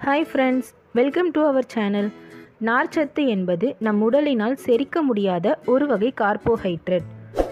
hi friends welcome to our channel நார்ச்சத்து என்பது நம் உடலினால் செரிக்க முடியாத ஒரு வகை கார்போஹைட்ரேட்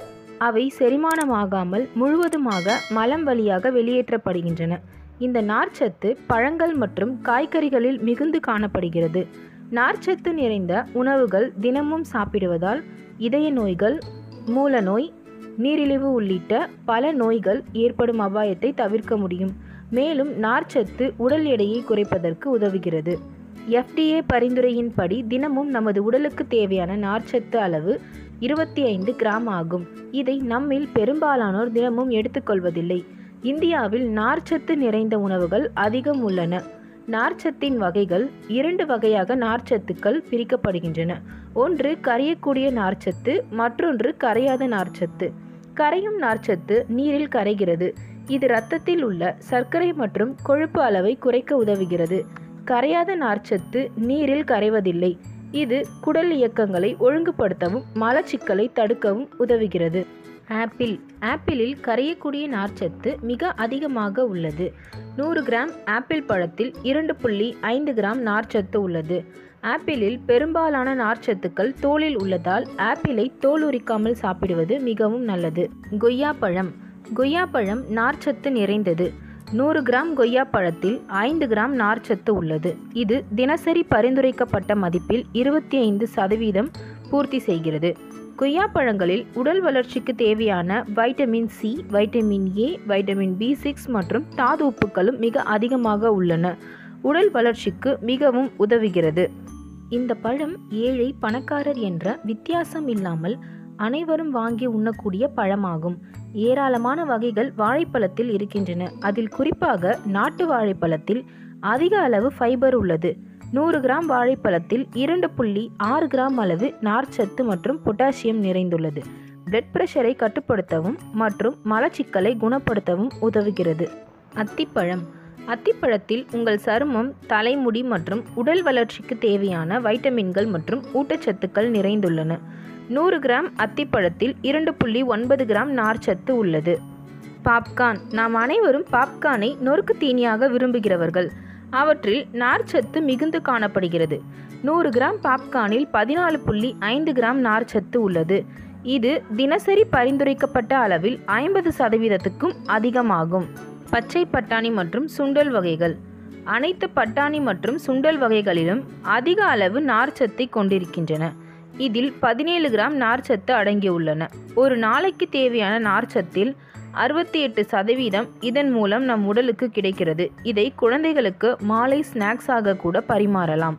அவை செரிமானமாகாமல் முழுவதுமாக மலம் வழியாக வெளியேற்றப்படுகின்றன இந்த நார்ச்சத்து பழங்கள் மற்றும் காய்கறிகளில் மிகுந்து காணப்படுகிறது நார்ச்சத்து நிறைந்த உணவுகள் தினமும் சாப்பிடுவதால் இதய நோய்கள் மூலநோய் நீரிழிவு உள்ளிட்ட பல நோய்கள் ஏற்படும் அபாயத்தை தவிர்க்க முடியும் மேலும் நார்ச்சத்து உடல் எடையை குறைப்பதற்கு உதவுகிறது எஃப்டிஏ பரிந்துரையின்படி தினமும் நமது உடலுக்கு தேவையான நார்ச்சத்து அளவு இருபத்தி ஐந்து கிராம் ஆகும் இதை நம்மில் பெரும்பாலானோர் தினமும் எடுத்துக்கொள்வதில்லை இந்தியாவில் நார்ச்சத்து நிறைந்த உணவுகள் அதிகம் உள்ளன நார்ச்சத்தின் வகைகள் இரண்டு வகையாக நார்ச்சத்துக்கள் பிரிக்கப்படுகின்றன ஒன்று கரையக்கூடிய நார்ச்சத்து மற்றொன்று கரையாத நார்ச்சத்து கரையும் நார்ச்சத்து நீரில் கரைகிறது இது இரத்தத்தில் உள்ள சர்க்கரை மற்றும் கொழுப்பு அளவை குறைக்க உதவுகிறது கரையாத நார்ச்சத்து நீரில் கரைவதில்லை இது குடல் இயக்கங்களை ஒழுங்குபடுத்தவும் மலச்சிக்கலை தடுக்கவும் உதவுகிறது ஆப்பிள் ஆப்பிளில் கரையக்கூடிய நார்ச்சத்து மிக அதிகமாக உள்ளது நூறு கிராம் ஆப்பிள் பழத்தில் இரண்டு புள்ளி ஐந்து கிராம் நார்ச்சத்து உள்ளது ஆப்பிளில் பெரும்பாலான நார்ச்சத்துக்கள் தோலில் உள்ளதால் ஆப்பிளை தோல் உரிக்காமல் சாப்பிடுவது மிகவும் நல்லது கொய்யா பழம் கொய்யா பழம் நார்ச்சத்து நிறைந்தது நூறு கிராம் கொய்யா பழத்தில் ஐந்து கிராம் நார்ச்சத்து உள்ளது இது தினசரி பரிந்துரைக்கப்பட்ட மதிப்பில் இருபத்தி ஐந்து சதவீதம் பூர்த்தி செய்கிறது கொய்யா பழங்களில் உடல் வளர்ச்சிக்கு தேவையான vitamin C vitamin A vitamin B six மற்றும் தாது உப்புக்களும் மிக அதிகமாக உள்ளன உடல் வளர்ச்சிக்கு மிகவும் உதவுகிறது இந்த பழம் ஏழை பணக்காரர் என்ற வித்தியாசம் இல்லாமல் அனைவரும் வாங்கி உண்ணக்கூடிய பழமாகும் ஏராளமான வகைகள் வாழைப்பழத்தில் இருக்கின்றன அதில் குறிப்பாக நாட்டு வாழைப்பழத்தில் அதிக அளவு ஃபைபர் உள்ளது நூறு கிராம் வாழைப்பழத்தில் இரண்டு புள்ளி ஆறு கிராம் அளவு நார்ச்சத்து மற்றும் பொட்டாசியம் நிறைந்துள்ளது பிளட் பிரஷரை கட்டுப்படுத்தவும் மற்றும் மலச்சிக்கலை குணப்படுத்தவும் உதவுகிறது அத்திப்பழம் அத்திப்பழத்தில் உங்கள் சருமம் தலைமுடி மற்றும் உடல் வளர்ச்சிக்கு தேவையான வைட்டமின்கள் மற்றும் ஊட்டச்சத்துக்கள் நிறைந்துள்ளன நூறு கிராம் அத்திப்பழத்தில் இரண்டு புள்ளி ஒன்பது கிராம் நார்ச்சத்து உள்ளது பாப்கார்ன் நாம் அனைவரும் பாப்கார்னை நொறுக்கு தீனியாக விரும்புகிறவர்கள் அவற்றில் நார்ச்சத்து மிகுந்து காணப்படுகிறது நூறு கிராம் பாப்கார்னில் பதினாலு புள்ளி ஐந்து கிராம் நார்ச்சத்து உள்ளது இது தினசரி பரிந்துரைக்கப்பட்ட அளவில் ஐம்பது சதவீதத்துக்கும் அதிகமாகும் பச்சை பட்டாணி மற்றும் சுண்டல் வகைகள் அனைத்து பட்டாணி மற்றும் சுண்டல் வகைகளிலும் அதிக அளவு நார்ச்சத்தை கொண்டிருக்கின்றன இதில் பதினேழு கிராம் நார்ச்சத்து அடங்கியுள்ளன ஒரு நாளைக்கு தேவையான நார்ச்சத்தில் அறுபத்தி எட்டு சதவீதம் இதன் மூலம் நம் உடலுக்கு கிடைக்கிறது இதை குழந்தைகளுக்கு மாலை ஸ்நாக்ஸாக கூட பரிமாறலாம்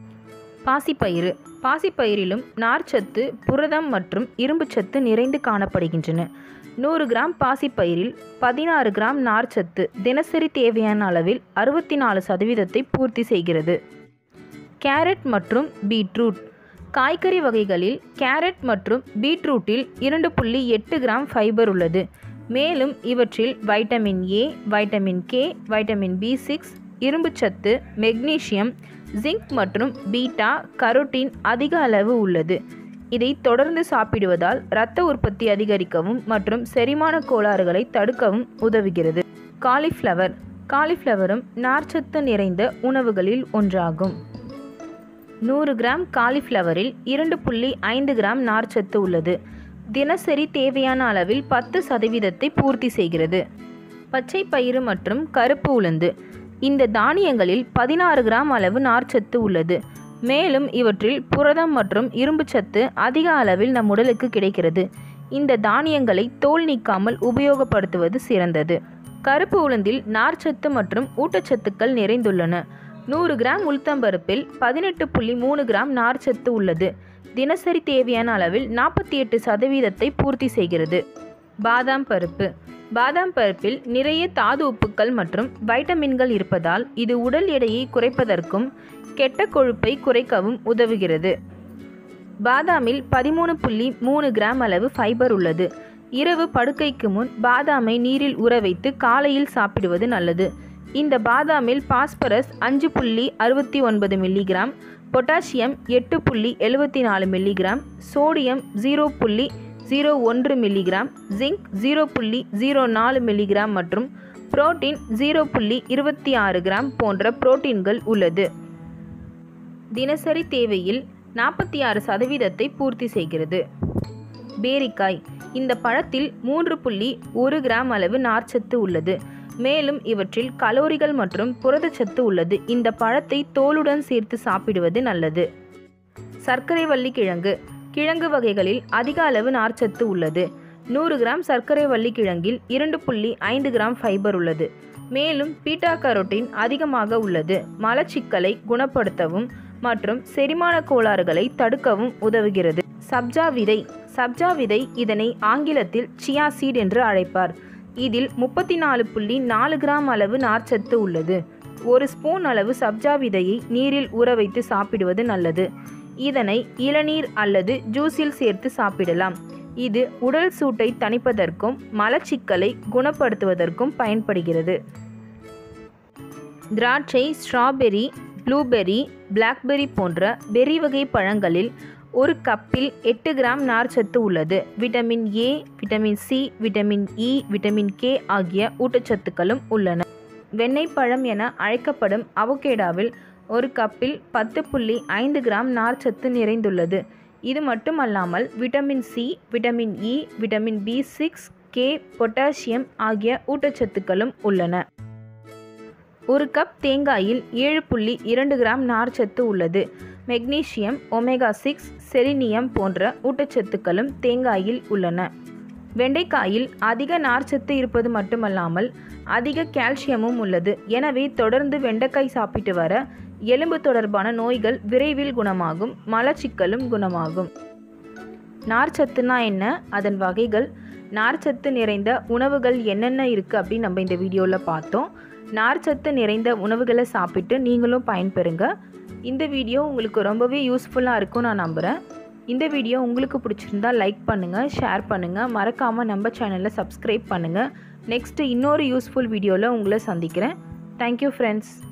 பாசிப்பயிறு பாசிப்பயிரிலும் நார்ச்சத்து புரதம் மற்றும் இரும்புச்சத்து நிறைந்து காணப்படுகின்றன நூறு கிராம் பாசிப்பயிரில் பதினாறு கிராம் நார்ச்சத்து தினசரி தேவையான அளவில் அறுபத்தி நாலு சதவீதத்தை பூர்த்தி செய்கிறது கேரட் மற்றும் பீட்ரூட் காய்கறி வகைகளில் கேரட் மற்றும் பீட்ரூட்டில் இரண்டு புள்ளி எட்டு கிராம் ஃபைபர் உள்ளது மேலும் இவற்றில் vitamin A vitamin K vitamin B six இரும்புச்சத்து மெக்னீசியம் ஜிங்க் மற்றும் பீட்டா கரோட்டின் அதிக அளவு உள்ளது இதை தொடர்ந்து சாப்பிடுவதால் இரத்த உற்பத்தி அதிகரிக்கவும் மற்றும் செரிமான கோளாறுகளை தடுக்கவும் உதவுகிறது காலிஃப்ளவர் காலிஃப்ளவரும் நார்ச்சத்து நிறைந்த உணவுகளில் ஒன்றாகும் நூறு கிராம் காலிஃப்ளவரில் இரண்டு புள்ளி ஐந்து கிராம் நார்ச்சத்து உள்ளது தினசரி தேவையான அளவில் பத்து சதவீதத்தை பூர்த்தி செய்கிறது பச்சை பயிறு மற்றும் கருப்பு உளுந்து இந்த தானியங்களில் பதினாறு கிராம் அளவு நார்ச்சத்து உள்ளது மேலும் இவற்றில் புரதம் மற்றும் இரும்புச்சத்து அதிக அளவில் நம் உடலுக்கு கிடைக்கிறது இந்த தானியங்களை தோல் நீக்காமல் உபயோகப்படுத்துவது சிறந்தது கருப்பு உளுந்தில் நார்ச்சத்து மற்றும் ஊட்டச்சத்துக்கள் நிறைந்துள்ளன நூறு கிராம் உளுத்தம்பருப்பில் பதினெட்டு புள்ளி மூணு கிராம் நார்ச்சத்து உள்ளது தினசரி தேவையான அளவில் நாற்பத்தி எட்டு சதவீதத்தை பூர்த்தி செய்கிறது பாதாம் பருப்பு பாதாம் பருப்பில் நிறைய தாது உப்புக்கள் மற்றும் வைட்டமின்கள் இருப்பதால் இது உடல் எடையை குறைப்பதற்கும் கெட்ட கொழுப்பை குறைக்கவும் உதவுகிறது பாதாமில் பதிமூணு புள்ளி மூணு கிராம் அளவு ஃபைபர் உள்ளது இரவு படுக்கைக்கு முன் பாதாமை நீரில் ஊற வைத்து காலையில் சாப்பிடுவது நல்லது இந்த பாதாமில் பாஸ்பரஸ் அஞ்சு புள்ளி அறுபத்தி ஒன்பது மில்லிகிராம் பொட்டாசியம் எட்டு புள்ளி எழுபத்தி நாலு மில்லிகிராம் சோடியம் ஜீரோ புள்ளி ஜீரோ ஒன்று மில்லிகிராம் ஜிங்க் ஜீரோ புள்ளி ஜீரோ நாலு மில்லிகிராம் மற்றும் புரோட்டீன் ஜீரோ புள்ளி இருபத்தி ஆறு கிராம் போன்ற புரோட்டீன்கள் உள்ளது தினசரி தேவையில் நாற்பத்தி ஆறு சதவீதத்தை பூர்த்தி செய்கிறது பேரிக்காய் இந்த பழத்தில் மூன்று புள்ளி ஒரு கிராம் அளவு நார்ச்சத்து உள்ளது மேலும் இவற்றில் கலோரிகள் மற்றும் புரதச்சத்து உள்ளது இந்த பழத்தை தோலுடன் சேர்த்து சாப்பிடுவது நல்லது சர்க்கரை வள்ளி கிழங்கு கிழங்கு வகைகளில் அதிக அளவு நார்ச்சத்து உள்ளது நூறு கிராம் சர்க்கரை வள்ளி கிழங்கில் இரண்டு புள்ளி ஐந்து கிராம் ஃபைபர் உள்ளது மேலும் பீட்டா கரோட்டின் அதிகமாக உள்ளது மலச்சிக்கலை குணப்படுத்தவும் மற்றும் செரிமான கோளாறுகளை தடுக்கவும் உதவுகிறது சப்ஜா விதை சப்ஜா விதை இதனை ஆங்கிலத்தில் சியா சீட் என்று அழைப்பார் இதில் முப்பத்தி நாலு புள்ளி நாலு கிராம் அளவு நார்ச்சத்து உள்ளது ஒரு ஸ்பூன் அளவு சப்ஜா விதையை நீரில் ஊற வைத்து சாப்பிடுவது நல்லது இதனை இளநீர் அல்லது ஜூஸில் சேர்த்து சாப்பிடலாம் இது உடல் சூட்டை தணிப்பதற்கும் மலச்சிக்கலை குணப்படுத்துவதற்கும் பயன்படுகிறது திராட்சை ஸ்ட்ராபெரி ப்ளூபெர்ரி பிளாக்பெர்ரி போன்ற பெரி வகை பழங்களில் ஒரு கப்பில் எட்டு கிராம் நார்ச்சத்து உள்ளது vitamin A vitamin C vitamin E vitamin K ஆகிய ஊட்டச்சத்துக்களும் உள்ளன வெண்ணெய் பழம் என அழைக்கப்படும் அவகேடாவில் ஒரு கப்பில் பத்து புள்ளி ஐந்து கிராம் நார்ச்சத்து நிறைந்துள்ளது இது மட்டுமல்லாமல் vitamin C vitamin E vitamin B six K potassium ஆகிய ஊட்டச்சத்துக்களும் உள்ளன ஒரு கப் தேங்காயில் ஏழு புள்ளி இரண்டு கிராம் நார்ச்சத்து உள்ளது மெக்னீசியம் ஒமேகா சிக்ஸ் செலினியம் போன்ற ஊட்டச்சத்துக்களும் தேங்காயில் உள்ளன வெண்டைக்காயில் அதிக நார்ச்சத்து இருப்பது மட்டுமல்லாமல் அதிக கால்சியமும் உள்ளது எனவே தொடர்ந்து வெண்டைக்காய் சாப்பிட்டு வர எலும்பு தொடர்பான நோய்கள் விரைவில் குணமாகும் மலச்சிக்கலும் குணமாகும் நார்ச்சத்துனா என்ன அதன் வகைகள் நார்ச்சத்து நிறைந்த உணவுகள் என்னென்ன இருக்குது அப்படின்னு நம்ம இந்த வீடியோவில் பார்த்தோம் நார்ச்சத்து நிறைந்த உணவுகளை சாப்பிட்டு நீங்களும் பயன்பெறுங்க இந்த வீடியோ உங்களுக்கு ரொம்பவே யூஸ்ஃபுல்லாக இருக்கும் நான் நம்புகிறேன் இந்த வீடியோ உங்களுக்கு பிடிச்சிருந்தா லைக் பண்ணுங்கள் ஷேர் பண்ணுங்கள் மறக்காமல் நம்ம சேனலை சப்ஸ்கிரைப் பண்ணுங்கள் நெக்ஸ்ட்டு இன்னொரு யூஸ்ஃபுல் வீடியோவில் உங்களை சந்திக்கிறேன் தேங்க்யூ ஃப்ரெண்ட்ஸ்